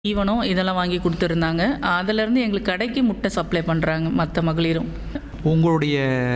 தீவனம் இதெல்லாம் வாங்கி கொடுத்துருந்தாங்க அதுலேருந்து எங்களுக்கு கடைக்கு முட்டை சப்ளை பண்ணுறாங்க மற்ற மகளிரும் உங்களுடைய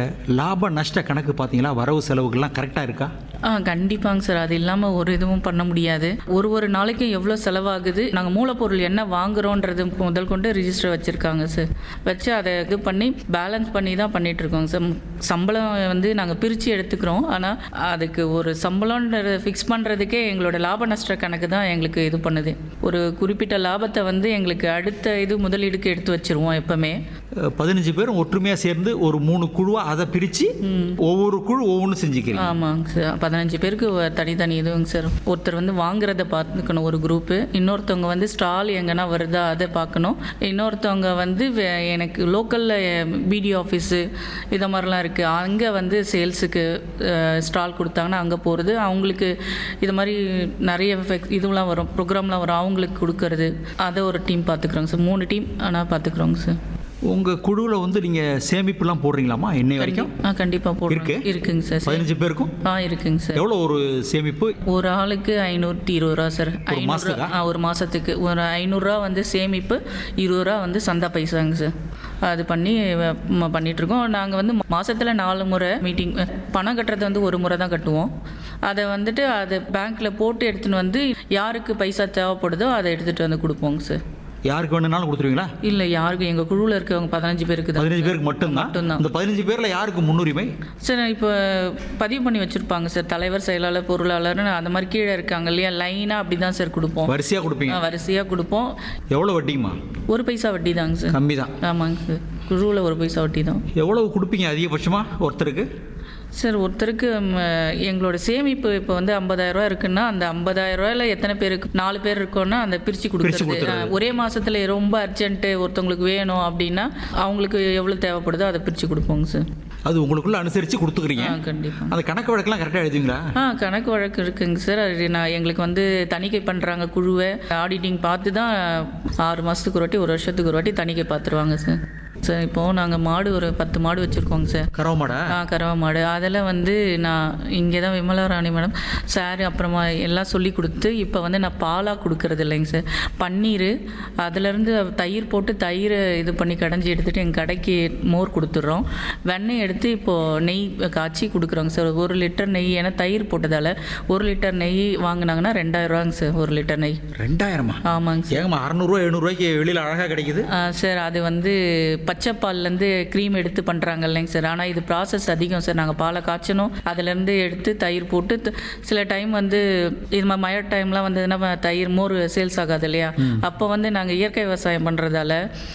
லாப நஷ்ட கணக்கு பார்த்தீங்களா வரவு செலவுகள்லாம் கரெக்டாக இருக்கா ஆ கண்டிப்பாங்க சார் அது இல்லாமல் ஒரு இதுவும் பண்ண முடியாது ஒரு ஒரு நாளைக்கும் எவ்வளோ செலவாகுது நாங்கள் மூலப்பொருள் என்ன வாங்குறோன்றது முதல் கொண்டு ரிஜிஸ்டர் வச்சுருக்காங்க சார் வச்சு அதை இது பண்ணி பேலன்ஸ் பண்ணி தான் பண்ணிட்டு இருக்கோங்க சார் சம்பளம் வந்து நாங்கள் பிரித்து எடுத்துக்கிறோம் ஆனால் அதுக்கு ஒரு சம்பளம்ன்றத ஃபிக்ஸ் பண்ணுறதுக்கே எங்களோட லாப நஷ்ட கணக்கு தான் எங்களுக்கு இது பண்ணுது ஒரு குறிப்பிட்ட லாபத்தை வந்து எங்களுக்கு அடுத்த இது முதலீடுக்கு எடுத்து வச்சிருவோம் எப்பவுமே அஹ், பதினஞ்சு பேரும் ஒற்றுமையாக சேர்ந்து ஒரு மூணு குழுவாக அதை பிரித்து ஒவ்வொரு குழு ஒவ்வொன்றும் செஞ்சுக்கிறீங்க ஆமாங்க சார் பதினஞ்சு பேருக்கு ஒ- தனித்தனி இதுங்க சார் ஒருத்தர் வந்து வாங்குறத பார்த்துக்கணும் ஒரு குரூப்பு இன்னொருத்தவங்க வந்து ஸ்டால் எங்கன்னா வருதா அதை பார்க்கணும் இன்னொருத்தவங்க வந்து வே- எனக்கு லோக்கலில் பிடி ஆஃபீஸு இதை மாதிரிலாம் இருக்குது அங்கே வந்து சேல்ஸுக்கு ஸ்டால் கொடுத்தாங்கன்னா அங்கே போகிறது அவங்களுக்கு இது மாதிரி நிறைய ஃபெக்- இதுலாம் வரும் ப்ரோக்ராம்லாம் வரும் அவங்களுக்கு கொடுக்கறது அதை ஒரு டீம் பார்த்துக்குறோங்க சார் மூணு டீம் ஆனால் பார்த்துக்குறோங்க சார் உங்கள் குழுவில் வந்து நீங்கள் சேமிப்புலாம் போடுறீங்களா இன்னை வரைக்கும் ஆ கண்டிப்பாக போடுறோம் இருக்கு? இருக்குங்க சார் பதினஞ்சு பேருக்கும் ஆ இருக்குங்க சார் எவ்வளோ ஒரு சேமிப்பு ஒரு ஆளுக்கு ஐநூற்றி இருபது ரூபா சார் ஐநூறு மாசத்துக்கா? ஆ ஒரு மாதத்துக்கு ஒரு ஐநூறுரூவா வந்து சேமிப்பு இருபது ரூபா வந்து சந்தா பைசாங்க சார் அது பண்ணி வ- ம- பண்ணிட்டு இருக்கோம் நாங்கள் வந்து மாசத்துல நாலு முறை மீட்டிங் பணம் கட்டுறது வந்து ஒரு முறை தான் கட்டுவோம் அதை வந்துட்டு அதை பேங்க்ல போட்டு எடுத்துன்னு வந்து யாருக்கு பைசா தேவைப்படுதோ அதை எடுத்துட்டு வந்து கொடுப்போங்க சார் யாருக்கு வேணும்னாலும் கொடுத்துருவீங்களா இல்லை யாருக்கு எங்கள் குழுவில் இருக்கவங்க பதினஞ்சு பேருக்கு தான் பதினஞ்சு பேருக்கு மட்டும்தான் மட்டும்தான். இந்த பதினஞ்சு பேரில் யாருக்கு முன்னுரிமை சார் இப்போ பதிவு பண்ணி வச்சுருப்பாங்க சார் தலைவர் செயலாளர் பொருளாளர்னு அந்த மாதிரி கீழே இருக்காங்க இல்லையா லைனாக அப்படி தான் சார் கொடுப்போம் வரிசையாக கொடுப்பீங்க வரிசையாக கொடுப்போம் எவ்வளோ வட்டிங்கம்மா ஒரு பைசா வட்டி தாங்க சார் கம்மி தான் ஆமாங்க சார் குழுவில் ஒரு பைசா வட்டி தான் எவ்வளவு கொடுப்பீங்க அதிகபட்சமாக ஒருத்தருக்கு சார் ஒருத்தருக்கு ம், எங்களோட சேமிப்பு இப்போ வந்து 50000 ரூபாய் இருக்குன்னா அந்த 50000 ரூபாயில எத்தனை பேருக்கு நாலு பேர் இருக்கோன்னா அந்த பிரித்து கொடுக்குறது கொடுத்துறது. ஒரே மாசத்துல ரொம்ப அர்ஜென்ட்டு ஒருத்தவங்களுக்கு வேணும் அப்படின்னா அவங்களுக்கு எவ்வளோ தேவைப்படுதோ அதை பிரித்து கொடுப்போங்க சார் அது உங்களுக்குள்ள அனுசரித்து கொடுத்துக்கிறீங்க ஆ கண்டிப்பாக அந்த கணக்கு வழக்கெல்லாம் கரெக்டாக எழுதுவீங்களா ஆ கணக்கு வழக்கு இருக்குங்க சார் அது நான் எங்களுக்கு வந்து தணிக்கை பண்ணுறாங்க குழுவை ஆடிட்டிங் பார்த்து தான் ஆறு மாதத்துக்கு ஒரு வாட்டி ஒரு வருஷத்துக்கு ஒரு வாட்டி தணிக்கை பார்த்துருவாங்க சார் சார் இப்போது நாங்கள் மாடு ஒரு பத்து மாடு வச்சுருக்கோங்க சார் கரவமாடா ஆ கறவை மாடு அதெல்லாம் வந்து நான் இங்கே தான் விமலா ராணி மேடம் சார் அப்புறமா எல்லாம் சொல்லி கொடுத்து இப்போ வந்து நான் பாலாக கொடுக்கறது இல்லைங்க சார் பன்னீர் அதுலேருந்து தயிர் போட்டு தயிரை இது பண்ணி கடைஞ்சி எடுத்துகிட்டு எங்கள் கடைக்கு மோர் கொடுத்துட்றோம் வெண்ணெய் எடுத்து இப்போது நெய் காய்ச்சி கொடுக்குறோங்க சார் ஒரு லிட்டர் நெய் ஏன்னா தயிர் போட்டதால் ஒரு லிட்டர் நெய் வாங்கினாங்கன்னா ரெண்டாயிரரூவாங்க சார் ஒரு லிட்டர் நெய் ரெண்டாயிரமா ஆமாங்க சார் ஏங்கம்மா அறநூறுவா எழுநூறுவாய்க்கு வெளியில் அழகாக கிடைக்குது ஆ, சார் அது வந்து பச்சைப்பால்லேருந்து க்ரீம் எடுத்து பண்ணுறாங்க இல்லைங்க சார் ஆனால் இது ப்ராசஸ் அதிகம் சார் நாங்கள் பாலை காய்ச்சணும் அதுலேருந்து எடுத்து தயிர் போட்டு த- சில டைம் வந்து இது மாதிரி மழை டைம்லாம் வந்ததுன்னா தயிர் மோர் சேல்ஸ் ஆகாது இல்லையா அப்போ வந்து நாங்கள் இயற்கை விவசாயம் பண்ணுறதால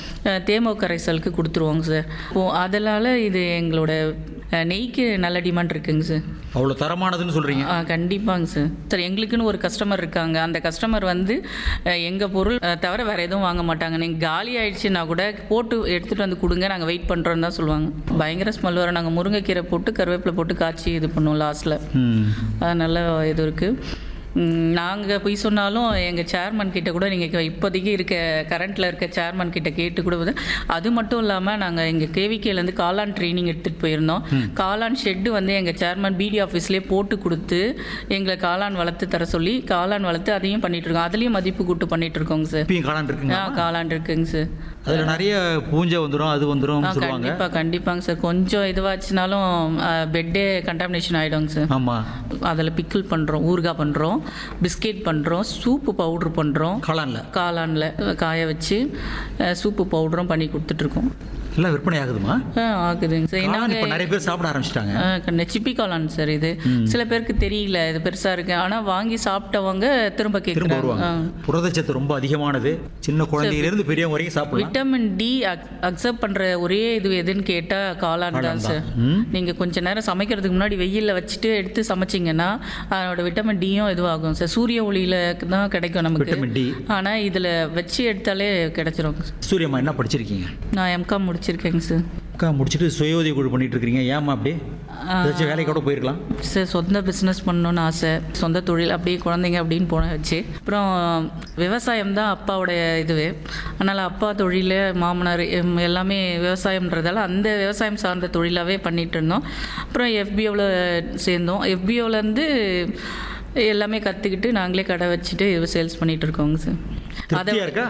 தேமோ கரைசலுக்கு கொடுத்துருவோங்க சார் இப்போ அதனால் இது எங்களோட அஹ், நெய்க்கு நல்ல டிமாண்ட் இருக்குங்க சார் அவ்வளோ தரமானதுன்னு சொல்கிறீங்க ஆ கண்டிப்பாங்க சார் சார் எங்களுக்குன்னு ஒரு கஸ்டமர் இருக்காங்க அந்த கஸ்டமர் வந்து அஹ், எங்க பொருள் அஹ், தவிர வேற எதுவும் வாங்க மாட்டாங்க நீங்க காலி ஆயிடுச்சுன்னா கூட போட்டு எடுத்துட்டு வந்து கொடுங்க நாங்க வெயிட் பண்றோம்னு தான் சொல்லுவாங்க பயங்கர ஸ்மெல் வரும் நாங்க முருங்கைக்கீரை போட்டு கருவேப்பிலை போட்டு காய்ச்சி இது பண்ணுவோம் லாஸ்ட்ல ம் அது நல்ல இது இருக்கு நாங்கள் போய் சொன்னாலும் எங்கள் சேர்மன் கிட்ட கூட நீங்கள் இப்போதைக்கு இருக்க கரண்ட்டில் இருக்க சேர்மன் கிட்ட கேட்டு கூட வந்து அது மட்டும் இல்லாமல் நாங்கள் எங்கள் கேவிகேலேருந்து காளான் ட்ரைனிங் எடுத்துகிட்டு போயிருந்தோம் காளான் ஷெட்டு வந்து எங்கள் சேர்மன் பிடி ஆஃபீஸ்லேயே போட்டு கொடுத்து எங்களை காளான் வளர்த்து தர சொல்லி காளான் வளர்த்து அதையும் பண்ணிட்டு இருக்கோம் அதுலேயும் மதிப்பு கூட்டு பண்ணிட்டு இருக்கோங்க சார் இப்பயும் காளான் இருக்குங்க ஆ காளான் இருக்குங்க சார் அதில் நிறைய பூஞ்சை வந்துடும் அது வந்துடும் ஆ சொல்லுவாங்க கண்டிப்பாக கண்டிப்பாங்க சார் கொஞ்சம் இதுவாச்சுனாலும் பெட்டே கண்டாமினேஷன் ஆகிடுங்க சார் ஆமாம் அதில் பிக்கிள் பண்ணுறோம் ஊறுகாய் பண்ணுறோம் பிஸ்கெட் பண்ணுறோம் சூப்பு பவுட்ரு பண்ணுறோம் காளானில் காளானில் காய வச்சு அஹ், சூப்பு பவுடரும் பண்ணி கொடுத்துட்ருக்கோம் எல்லாம் விற்பனை ஆகுதுமா ஆகுதுங்க சார் காளான் இப்போ நாங்கள் நிறைய பேர் சாப்பிட ஆரம்பிச்சிட்டாங்க சிப்பி காளான் சார் இது சில பேருக்கு தெரியல இது பெருசாக இருக்கு ஆனால் வாங்கி சாப்பிட்டவங்க திரும்ப திரும்ப கேட்குறாங்க வருவாங்க புரதச்சத்து ரொம்ப அதிகமானது சின்ன குழந்தையிலேருந்து பெரியவங்க வரைக்கும் சாப்பிடலாம் விட்டமின் டி அக்செப்ட் பண்ணுற ஒரே இது எதுன்னு கேட்டால் காளான் தான் சார் நீங்கள் கொஞ்ச நேரம் சமைக்கிறதுக்கு முன்னாடி வெயிலில் வச்சுட்டு எடுத்து சமைச்சிங்கன்னா அதனோட விட்டமின் டியும் இதுவாகும் சார் சூரிய ஒளியில தான் கிடைக்கும் நமக்கு விட்டமின் டி ஆனால் இதில் வச்சு எடுத்தாலே கிடைச்சிரும் சூரியம்மா என்ன படிச்சிருக்கீங்க நான் எம்காம் முடிச்சிருக்கேங்க சார் அக்கா முடிச்சுட்டு சுய உதவி குழு பண்ணிட்டு இருக்கீங்க ஏமா அப்படி ஏதாச்சும் வேலைக்கு கூட போயிருக்கலாம் சார் சொந்த பிஸ்னஸ் பண்ணணும்னு ஆசை சொந்த தொழில் அப்படியே குழந்தைங்க அப்படின்னு போன வச்சு அப்புறம் விவசாயம் தான் அப்பாவுடைய இதுவே அதனால் அப்பா தொழில் மாமனார் எம் எல்லாமே விவசாயம்ன்றதால அந்த விவசாயம் சார்ந்த தொழிலாகவே பண்ணிட்டு இருந்தோம் அப்புறம் எஃபிஓவில் சேர்ந்தோம் FBO ல இருந்து எல்லாமே கற்றுக்கிட்டு நாங்களே கடை வச்சுட்டு இது சேல்ஸ் பண்ணிட்டு இருக்கோங்க சார் திருப்தியா இருக்கா